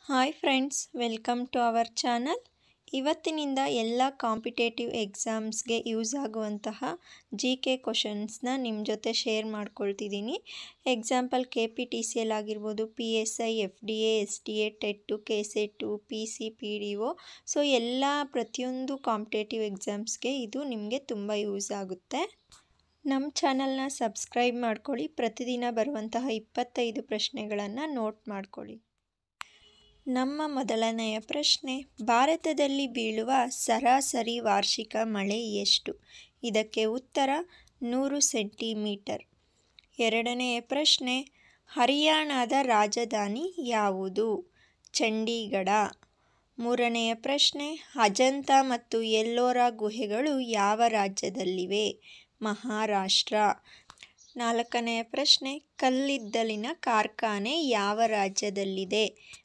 hi friends welcome to our channel ಇವತ್ತಿನಿಂದ ಎಲ್ಲ competitive ಎಕ್ಸಾಮ್ಸ್ಗೆ ಯೂಸ್ ಆಗುವಂತಹ ಜಿ ಕೆ ಕ್ವಶನ್ಸ್ನ ನಿಮ್ಮ ಜೊತೆ ಶೇರ್ ಮಾಡ್ಕೊಳ್ತಿದ್ದೀನಿ example K P T C L ಆಗಿರ್ಬೋದು P S I F D A S D A TET K SET P C P D O so ಎಲ್ಲ ಪ್ರತಿಯೊಂದು ಕಾಂಪಿಟೇಟಿವ್ ಎಕ್ಸಾಮ್ಸ್ಗೆ ಇದು ನಿಮಗೆ ತುಂಬ ಯೂಸ್ ಆಗುತ್ತೆ ನಮ್ಮ ಚಾನಲ್ನ ಸಬ್ಸ್ಕ್ರೈಬ್ ಮಾಡ್ಕೊಳ್ಳಿ ಪ್ರತಿದಿನ ಬರುವಂತಹ ಇಪ್ಪತ್ತೈದು ಪ್ರಶ್ನೆಗಳನ್ನು ನೋಟ್ ಮಾಡ್ಕೊಳ್ಳಿ ನಮ್ಮ ಮೊದಲನೆಯ ಪ್ರಶ್ನೆ ಭಾರತದಲ್ಲಿ ಬೀಳುವ ಸರಾಸರಿ ವಾರ್ಷಿಕ ಮಳೆ ಎಷ್ಟು ಇದಕ್ಕೆ ಉತ್ತರ ನೂರು ಸೆಂಟಿಮೀಟರ್ ಎರಡನೆಯ ಪ್ರಶ್ನೆ ಹರಿಯಾಣದ ರಾಜಧಾನಿ ಯಾವುದು ಚಂಡೀಗಢ ಮೂರನೆಯ ಪ್ರಶ್ನೆ ಅಜಂತ ಮತ್ತು ಎಲ್ಲೋರ ಗುಹೆಗಳು ಯಾವ ರಾಜ್ಯದಲ್ಲಿವೆ ಮಹಾರಾಷ್ಟ್ರ ನಾಲ್ಕನೆಯ ಪ್ರಶ್ನೆ ಕಲ್ಲಿದ್ದಲಿನ ಕಾರ್ಖಾನೆ ಯಾವ ರಾಜ್ಯದಲ್ಲಿದೆ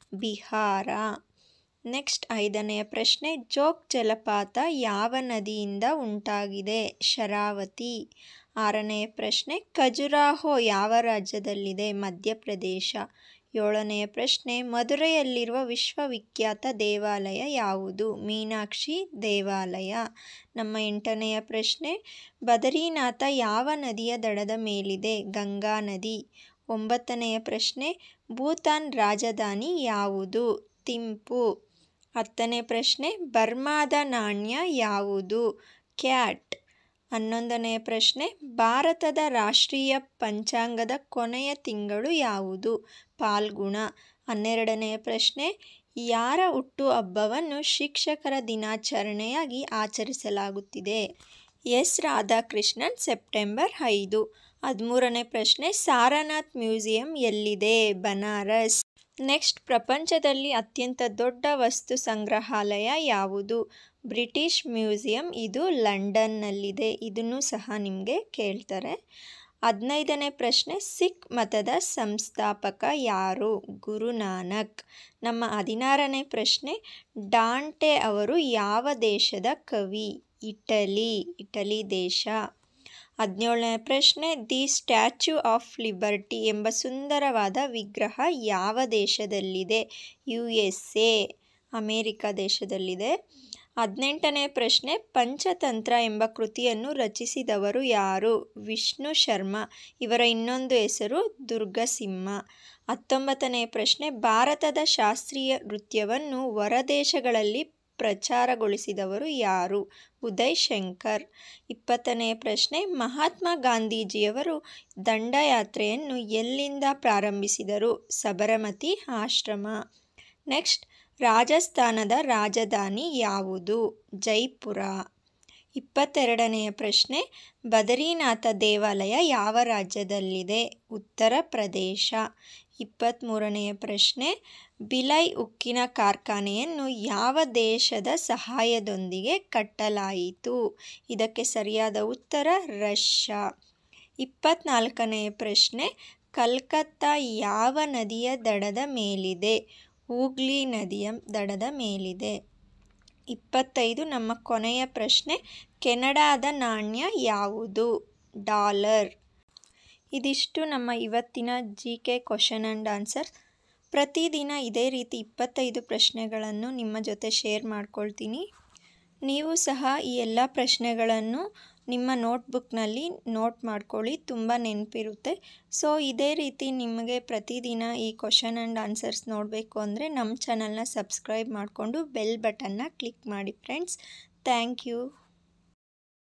ಬಿಹಾರ ನೆಕ್ಸ್ಟ್ ಐದನೆಯ ಪ್ರಶ್ನೆ ಜೋಗ್ ಜಲಪಾತ ಯಾವ ನದಿಯಿಂದ ಉಂಟಾಗಿದೆ ಶರಾವತಿ ಆರನೆಯ ಪ್ರಶ್ನೆ ಖಜುರಾಹೋ ಯಾವ ರಾಜ್ಯದಲ್ಲಿದೆ ಮಧ್ಯಪ್ರದೇಶ ಏಳನೆಯ ಪ್ರಶ್ನೆ ಮಧುರೆಯಲ್ಲಿರುವ ವಿಶ್ವವಿಖ್ಯಾತ ದೇವಾಲಯ ಯಾವುದು ಮೀನಾಕ್ಷಿ ದೇವಾಲಯ ನಮ್ಮ ಎಂಟನೆಯ ಪ್ರಶ್ನೆ ಬದರಿನಾಥ ಯಾವ ನದಿಯ ದಡದ ಮೇಲಿದೆ ಗಂಗಾ ನದಿ ಒಂಬತ್ತನೆಯ ಪ್ರಶ್ನೆ ಭೂತಾನ್ ರಾಜಧಾನಿ ಯಾವುದು ಥಿಂಪು ಹತ್ತನೇ ಪ್ರಶ್ನೆ ಬರ್ಮಾದ ನಾಣ್ಯ ಯಾವುದು ಕ್ಯಾಟ್ ಹನ್ನೊಂದನೆಯ ಪ್ರಶ್ನೆ ಭಾರತದ ರಾಷ್ಟ್ರೀಯ ಪಂಚಾಂಗದ ಕೊನೆಯ ತಿಂಗಳು ಯಾವುದು ಪಾಲ್ಗುಣ ಹನ್ನೆರಡನೆಯ ಪ್ರಶ್ನೆ ಯಾರ ಹುಟ್ಟು ಹಬ್ಬವನ್ನು ಶಿಕ್ಷಕರ ದಿನಾಚರಣೆಯಾಗಿ ಆಚರಿಸಲಾಗುತ್ತಿದೆ ಎಸ್ ರಾಧಾಕೃಷ್ಣನ್ ಸೆಪ್ಟೆಂಬರ್ ಐದು ಹದಿಮೂರನೇ ಪ್ರಶ್ನೆ ಸಾರನಾಥ್ ಮ್ಯೂಸಿಯಂ ಎಲ್ಲಿದೆ ಬನಾರಸ್ ನೆಕ್ಸ್ಟ್ ಪ್ರಪಂಚದಲ್ಲಿ ಅತ್ಯಂತ ದೊಡ್ಡ ವಸ್ತು ಸಂಗ್ರಹಾಲಯ ಯಾವುದು ಬ್ರಿಟಿಷ್ ಮ್ಯೂಸಿಯಂ ಇದು ಲಂಡನ್ನಲ್ಲಿದೆ ಇದನ್ನು ಸಹ ನಿಮಗೆ ಕೇಳ್ತಾರೆ ಹದಿನೈದನೇ ಪ್ರಶ್ನೆ ಸಿಖ್ ಮತದ ಸಂಸ್ಥಾಪಕ ಯಾರು ಗುರುನಾನಕ್ ನಮ್ಮ ಹದಿನಾರನೇ ಪ್ರಶ್ನೆ ಡಾಂಟೆ ಅವರು ಯಾವ ದೇಶದ ಕವಿ ಇಟಲಿ ಇಟಲಿ ದೇಶ ಹದಿನೇಳನೇ ಪ್ರಶ್ನೆ ದಿ ಸ್ಟ್ಯಾಚ್ಯೂ ಆಫ್ ಲಿಬರ್ಟಿ ಎಂಬ ಸುಂದರವಾದ ವಿಗ್ರಹ ಯಾವ ದೇಶದಲ್ಲಿದೆ ಯು ಎಸ್ ಎ ಅಮೇರಿಕಾ ದೇಶದಲ್ಲಿದೆ ಹದಿನೆಂಟನೇ ಪ್ರಶ್ನೆ ಪಂಚತಂತ್ರ ಎಂಬ ಕೃತಿಯನ್ನು ರಚಿಸಿದವರು ಯಾರು ವಿಷ್ಣು ಶರ್ಮಾ ಇವರ ಇನ್ನೊಂದು ಹೆಸರು ದುರ್ಗಸಿಂಹ ಹತ್ತೊಂಬತ್ತನೇ ಪ್ರಶ್ನೆ ಭಾರತದ ಶಾಸ್ತ್ರೀಯ ನೃತ್ಯವನ್ನು ಹೊರದೇಶಗಳಲ್ಲಿ ಪ್ರಚಾರಗೊಳಿಸಿದವರು ಯಾರು ಉದಯ್ ಶಂಕರ್ ಇಪ್ಪತ್ತನೇ ಪ್ರಶ್ನೆ ಮಹಾತ್ಮ ಗಾಂಧೀಜಿಯವರು ದಂಡಯಾತ್ರೆಯನ್ನು ಎಲ್ಲಿಂದ ಪ್ರಾರಂಭಿಸಿದರು ಸಬರಮತಿ ಆಶ್ರಮ ನೆಕ್ಸ್ಟ್ ರಾಜಸ್ಥಾನದ ರಾಜಧಾನಿ ಯಾವುದು ಜೈಪುರ ಇಪ್ಪತ್ತೆರಡನೆಯ ಪ್ರಶ್ನೆ ಬದರಿನಾಥ ದೇವಾಲಯ ಯಾವ ರಾಜ್ಯದಲ್ಲಿದೆ ಉತ್ತರ ಪ್ರದೇಶ ಇಪ್ಪತ್ತ್ಮೂರನೆಯ ಪ್ರಶ್ನೆ ಬಿಲೈ ಉಕ್ಕಿನ ಕಾರ್ಖಾನೆಯನ್ನು ಯಾವ ದೇಶದ ಸಹಾಯದೊಂದಿಗೆ ಕಟ್ಟಲಾಯಿತು ಇದಕ್ಕೆ ಸರಿಯಾದ ಉತ್ತರ ರಷ್ಯಾ ಇಪ್ಪತ್ನಾಲ್ಕನೆಯ ಪ್ರಶ್ನೆ ಕಲ್ಕತ್ತಾ ಯಾವ ನದಿಯ ದಡದ ಮೇಲಿದೆ ಹೂಗ್ಲಿ ನದಿಯ ದಡದ ಮೇಲಿದೆ ಇಪ್ಪತ್ತೈದು ನಮ್ಮ ಕೊನೆಯ ಪ್ರಶ್ನೆ ಕೆನಡಾದ ನಾಣ್ಯ ಯಾವುದು ಡಾಲರ್ ಇದಿಷ್ಟು ನಮ್ಮ ಇವತ್ತಿನ G K question and answer ಪ್ರತಿದಿನ ಇದೇ ರೀತಿ ಇಪ್ಪತ್ತೈದು ಪ್ರಶ್ನೆಗಳನ್ನು ನಿಮ್ಮ ಜೊತೆ ಶೇರ್ ಮಾಡ್ಕೊಳ್ತೀನಿ ನೀವು ಸಹ ಈ ಎಲ್ಲ ಪ್ರಶ್ನೆಗಳನ್ನು ನಿಮ್ಮ ನೋಟ್ಬುಕ್ನಲ್ಲಿ ನೋಟ್ ಮಾಡ್ಕೊಳ್ಳಿ ತುಂಬ ನೆನಪಿರುತ್ತೆ ಸೊ ಇದೇ ರೀತಿ ನಿಮಗೆ ಪ್ರತಿದಿನ ಈ ಕ್ವಶನ್ ಆ್ಯಂಡ್ ಆನ್ಸರ್ಸ್ ನೋಡಬೇಕು ಅಂದರೆ ನಮ್ಮ ಚಾನಲ್ನ ಸಬ್ಸ್ಕ್ರೈಬ್ ಮಾಡಿಕೊಂಡು ಬೆಲ್ ಬಟನ್ನ ಕ್ಲಿಕ್ ಮಾಡಿ ಫ್ರೆಂಡ್ಸ್ ಥ್ಯಾಂಕ್ ಯು